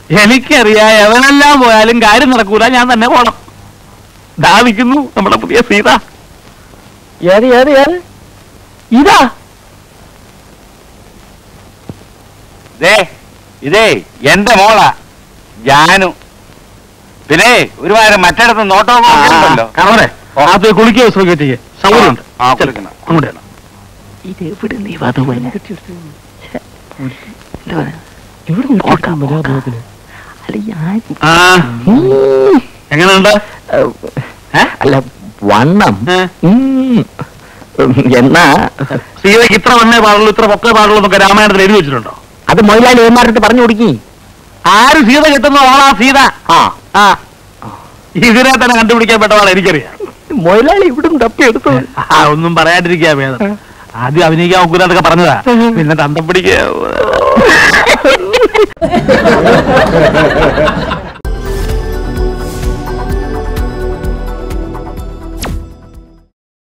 എനിക്കറിയാം എവനെല്ലാം പോയാലും കാര്യം നടക്കൂല ഞാൻ തന്നെ പോണം ദാവിക്കുന്നു നമ്മുടെ പുതിയ സീത ഏത് ഏത് ഏത് ഇതാ ദേ ഇതേ എന്റെ മോളാ ജാനു പിന്നെ ഒരുപാട് മറ്റിടത്ത് നോട്ടമൊക്കെ ഉണ്ടല്ലോ കാണേ അത് കുളിക്കുക സുഖം ചെയ്യേ സൗകര്യമുണ്ട് ആ, കുളിക്കണം. അങ്ങോട്ട് ചെല്ലാം. ഇത് എവിടെ നീ വധുവനെ ആ എങ്ങനെയുണ്ട് ഏ? അല്ല വണ്ണം ഏ? ഉം. എന്നാ സീതയ്ക്ക് ഇത്ര വണ്ണേ പാടുള്ളൂ ഇത്ര പൊക്കേ പാടുള്ളൂ എന്നൊക്കെ രാമായണത്തിൽ എഴുതി വെച്ചിട്ടുണ്ടോ അത് മൊയിലാളി ഏമാരുടെ പറഞ്ഞു കൊടുക്കി ആര് സീത കിട്ടുന്ന ഓളാ സീത ആ ആ ഇതിനെ തന്നെ കണ്ടുപിടിക്കാൻ പെട്ടതാണ് എനിക്കറിയാം മൊയിലാളി ഇവിടുന്ന് തപ്പിയെടുത്തു ആ ഒന്നും പറയാണ്ടിരിക്കാ ഭേദം ആദ്യം അഭിനയിക്കാൻ നോക്കൂലൊക്കെ പറഞ്ഞതാ പിന്നെ തന്തം പിടിക്കുക